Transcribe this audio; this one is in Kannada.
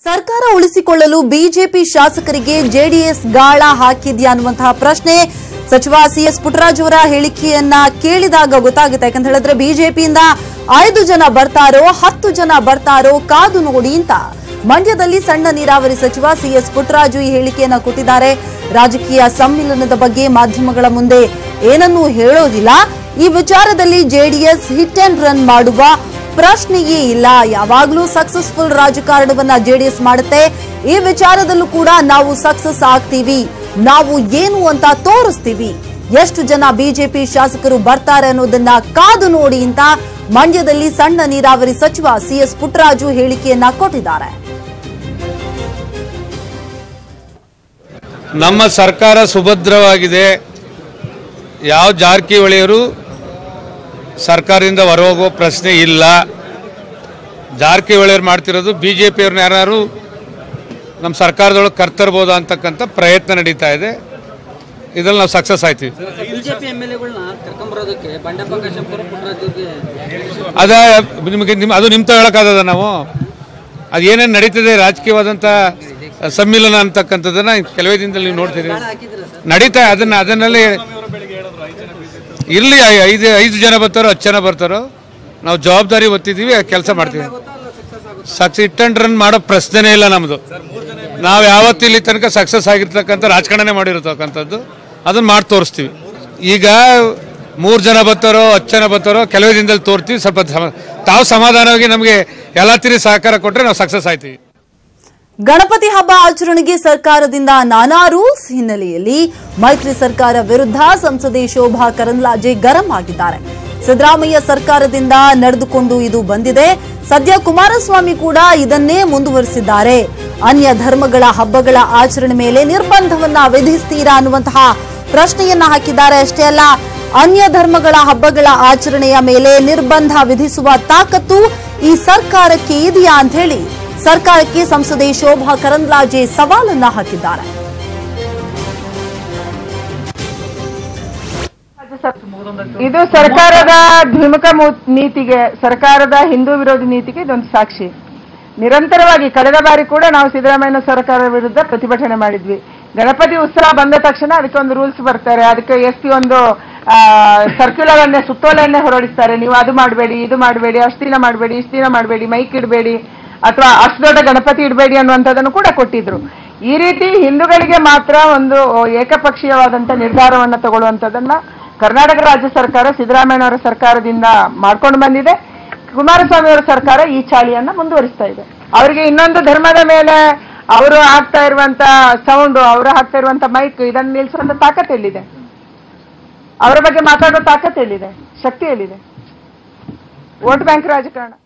ಸರ್ಕಾರ ಉಳಿಸಿಕೊಳ್ಳಲು ಬಿಜೆಪಿ ಶಾಸಕರಿಗೆ ಜೆಡಿಎಸ್ ಗಾಳ ಹಾಕಿದ್ಯಾ ಅನ್ನುವಂತಹ ಪ್ರಶ್ನೆ ಸಚಿವ ಸಿಎಸ್ ಪುಟ್ಟರಾಜ್ ಅವರ ಹೇಳಿಕೆಯನ್ನ ಕೇಳಿದಾಗ ಗೊತ್ತಾಗುತ್ತೆ ಯಾಕಂತ ಹೇಳಿದ್ರೆ ಬಿಜೆಪಿಯಿಂದ ಐದು ಜನ ಬರ್ತಾರೋ ಹತ್ತು ಜನ ಬರ್ತಾರೋ ಕಾದು ನೋಡಿ ಅಂತ ಮಂಡ್ಯದಲ್ಲಿ ಸಣ್ಣ ನೀರಾವರಿ ಸಚಿವ ಸಿಎಸ್ ಪುಟ್ಟರಾಜು ಈ ಹೇಳಿಕೆಯನ್ನ ಕೊಟ್ಟಿದ್ದಾರೆ ರಾಜಕೀಯ ಸಮ್ಮಿಲನದ ಬಗ್ಗೆ ಮಾಧ್ಯಮಗಳ ಮುಂದೆ ಏನನ್ನೂ ಹೇಳೋದಿಲ್ಲ ಈ ವಿಚಾರದಲ್ಲಿ ಜೆಡಿಎಸ್ ಹಿಟ್ ಅಂಡ್ ರನ್ ಮಾಡುವ ಪ್ರಶ್ನೆಯೇ ಇಲ್ಲ ಯಾವಾಗಲೂ ಸಕ್ಸಸ್ಫುಲ್ ರಾಜಕಾರಣವನ್ನ ಜೆಡಿಎಸ್ ಮಾಡುತ್ತೆ ಈ ವಿಚಾರದಲ್ಲೂ ಕೂಡ ನಾವು ಸಕ್ಸಸ್ ಆಗ್ತೀವಿ ನಾವು ಏನು ಅಂತ ತೋರಿಸ್ತೀವಿ ಎಷ್ಟು ಜನ ಬಿಜೆಪಿ ಶಾಸಕರು ಬರ್ತಾರೆ ಅನ್ನೋದನ್ನ ಕಾದು ನೋಡಿ ಅಂತ ಮಂಡ್ಯದಲ್ಲಿ ಸಣ್ಣ ನೀರಾವರಿ ಸಚಿವ ಸಿಎಸ್ ಪುಟ್ಟರಾಜು ಹೇಳಿಕೆಯನ್ನ ಕೊಟ್ಟಿದ್ದಾರೆ ನಮ್ಮ ಸರ್ಕಾರ ಸುಭದ್ರವಾಗಿದೆ ಯಾವ ಜಾರಕಿಹೊಳಿಯವರು ಸರ್ಕಾರದಿಂದ ಹೊರಹೋಗೋ ಪ್ರಶ್ನೆ ಇಲ್ಲ ಜಾರಕಿಹೊಳಿಯವ್ರು ಮಾಡ್ತಿರೋದು ಬಿ ಜೆ ಪಿಯವ್ರನ್ನ ಯಾರು ನಮ್ಮ ಸರ್ಕಾರದೊಳಗೆ ಕರ್ತರ್ಬೋದು ಅಂತಕ್ಕಂಥ ಪ್ರಯತ್ನ ನಡೀತಾ ಇದೆ ಇದ್ರಲ್ಲಿ ನಾವು ಸಕ್ಸಸ್ ಆಯ್ತೀವಿ ಬಿಜೆಪಿ ಎಂ ಎಲ್ ಎಗಳನ್ನ ಕರ್ಕೊಂಬರೋದಕ್ಕೆ ಬಂಡೆಪ್ಪ ಕಾಶೆಂಪುರ ಪುಟ್ಟರಾಜುಗೆ ಅದ ನಿಮಗೆ ನಿಮ್ಮ ಅದು ನಿಮ್ಮ ಹೇಳೋಕ್ಕಾಗದ ನಾವು ಅದು ಏನೇನು ನಡೀತದೆ ರಾಜಕೀಯವಾದಂಥ ಸಮ್ಮಿಲನ ಅಂತಕ್ಕಂಥದ್ದನ್ನ ಕೆಲವೇ ದಿನದಲ್ಲಿ ನೀವು ನೋಡ್ತೀರಿ ಹಾಕಿದ್ರ ಸರ್ ನಡೀತಾ ಅದನ್ನ ಅದನ್ನೆಲ್ಲ ಇರಲಿ ಐದು ಐದು ಜನ ಬರ್ತಾರೋ ಹತ್ತು ಜನ ಬರ್ತಾರೋ ನಾವು ಜವಾಬ್ದಾರಿ ಒತ್ತಿದ್ದೀವಿ ಕೆಲಸ ಮಾಡ್ತೀವಿ ಸಕ್ಸ್ ಇಟ್ ಅಂಡ್ ರನ್ ಮಾಡೋ ಪ್ರಶ್ನೆನೇ ಇಲ್ಲ ನಮ್ಮದು ನಾವು ಯಾವತ್ತು ಇಲ್ಲಿ ತನಕ ಸಕ್ಸಸ್ ಆಗಿರ್ತಕ್ಕಂಥ ರಾಜಕಾರಣನೇ ಮಾಡಿರ್ತಕ್ಕಂಥದ್ದು ಅದನ್ನ ಮಾಡಿ ತೋರಿಸ್ತೀವಿ ಈಗ ಮೂರು ಜನ ಬರ್ತಾರೋ ಹತ್ತು ಜನ ಬರ್ತಾರೋ ಕೆಲವೇ ದಿನದಲ್ಲಿ ತೋರ್ತೀವಿ ಸ್ವಲ್ಪ ಸಮ- ತಾವು ಸಮಾಧಾನವಾಗಿ ನಮಗೆ ಎಲ್ಲ ತಿರಿ ಸಹಕಾರ ಕೊಟ್ಟರೆ ನಾವು ಸಕ್ಸಸ್ ಆಯ್ತೀವಿ ಗಣಪತಿ ಹಬ್ಬ ಆಚರಣೆಗೆ ಸರ್ಕಾರದಿಂದ ನಾನಾ ರೂಲ್ಸ್ ಹಿನ್ನೆಲೆಯಲ್ಲಿ ಮೈತ್ರಿ ಸರ್ಕಾರ ವಿರುದ್ಧ ಸಂಸದೆ ಶೋಭಾ ಕರಂದ್ಲಾಜೆ ಗರಂ ಆಗಿದ್ದಾರೆ ಸಿದ್ದರಾಮಯ್ಯ ಸರ್ಕಾರದಿಂದ ನಡೆದುಕೊಂಡು ಇದು ಬಂದಿದೆ ಸದ್ಯ ಕುಮಾರಸ್ವಾಮಿ ಕೂಡ ಇದನ್ನೇ ಮುಂದುವರಿಸಿದ್ದಾರೆ ಅನ್ಯ ಧರ್ಮಗಳ ಹಬ್ಬಗಳ ಆಚರಣೆ ಮೇಲೆ ನಿರ್ಬಂಧವನ್ನ ವಿಧಿಸ್ತೀರಾ ಅನ್ನುವಂತಹ ಪ್ರಶ್ನೆಯನ್ನ ಹಾಕಿದ್ದಾರೆ ಅಷ್ಟೇ ಅಲ್ಲ ಅನ್ಯ ಧರ್ಮಗಳ ಹಬ್ಬಗಳ ಆಚರಣೆಯ ಮೇಲೆ ನಿರ್ಬಂಧ ವಿಧಿಸುವ ತಾಕತ್ತು ಈ ಸರ್ಕಾರಕ್ಕೆ ಇದೆಯಾ ಅಂತ ಹೇಳಿ ಸರ್ಕಾರಕ್ಕೆ ಸಂಸದೆ ಶೋಭಾ ಕರಂದ್ಲಾಜೆ ಸವಾಲನ್ನ ಹಾಕಿದ್ದಾರೆ ಇದು ಸರ್ಕಾರದ ದ್ವಿಮುಖ ಮೂ- ನೀತಿಗೆ ಸರ್ಕಾರದ ಹಿಂದೂ ವಿರೋಧಿ ನೀತಿಗೆ ಇದೊಂದು ಸಾಕ್ಷಿ ನಿರಂತರವಾಗಿ ಕಳೆದ ಬಾರಿ ಕೂಡ ನಾವು ಸಿದ್ದರಾಮಯ್ಯ ಸರ್ಕಾರದ ವಿರುದ್ಧ ಪ್ರತಿಭಟನೆ ಮಾಡಿದ್ವಿ ಗಣಪತಿ ಉತ್ಸವ ಬಂದ ತಕ್ಷಣ ಅದಕ್ಕೆ ಒಂದು ರೂಲ್ಸ್ ಬರ್ತಾರೆ ಅದಕ್ಕೆ ಎಸ್ ಪಿ ಒಂದು ಸರ್ಕ್ಯುಲರ್ ಅನ್ನೇ ಸುತ್ತೋಲೆಯನ್ನೇ ಹೊರಡಿಸ್ತಾರೆ ನೀವು ಅದು ಮಾಡಬೇಡಿ ಇದು ಮಾಡಬೇಡಿ ಅಷ್ಟು ದಿನ ಮಾಡಬೇಡಿ ಇಷ್ಟು ದಿನ ಮಾಡಬೇಡಿ ಮೈಕ್ ಇಡಬೇಡಿ ಅಥವಾ ಅಷ್ಟು ದೊಡ್ಡ ಗಣಪತಿ ಇಡಬೇಡಿ ಅನ್ನುವಂಥದ್ದನ್ನು ಕೂಡ ಕೊಟ್ಟಿದ್ರು ಈ ರೀತಿ ಹಿಂದೂಗಳಿಗೆ ಮಾತ್ರ ಒಂದು ಏಕಪಕ್ಷೀಯವಾದಂತ ನಿರ್ಧಾರವನ್ನ ತಗೊಳ್ಳುವಂಥದ್ದನ್ನ ಕರ್ನಾಟಕ ರಾಜ್ಯ ಸರ್ಕಾರ ಸಿದ್ದರಾಮಯ್ಯನವರ ಸರ್ಕಾರದಿಂದ ಮಾಡ್ಕೊಂಡು ಬಂದಿದೆ ಕುಮಾರಸ್ವಾಮಿ ಅವರ ಸರ್ಕಾರ ಈ ಚಾಳಿಯನ್ನ ಮುಂದುವರಿಸ್ತಾ ಇದೆ ಅವರಿಗೆ ಇನ್ನೊಂದು ಧರ್ಮದ ಮೇಲೆ ಅವರು ಹಾಕ್ತಾ ಇರುವಂತ ಸೌಂಡ್ ಅವರು ಹಾಕ್ತಾ ಇರುವಂತ ಮೈಕ್ ಇದನ್ನ ನಿಲ್ಸುವಂತ ತಾಕತ್ ಎಲ್ಲಿದೆ ಅವರ ಬಗ್ಗೆ ಮಾತಾಡೋ ತಾಕತ್ ಎಲ್ಲಿದೆ ಶಕ್ತಿ ಎಲ್ಲಿದೆ ವೋಟ್ ಬ್ಯಾಂಕ್ ರಾಜಕಾರಣ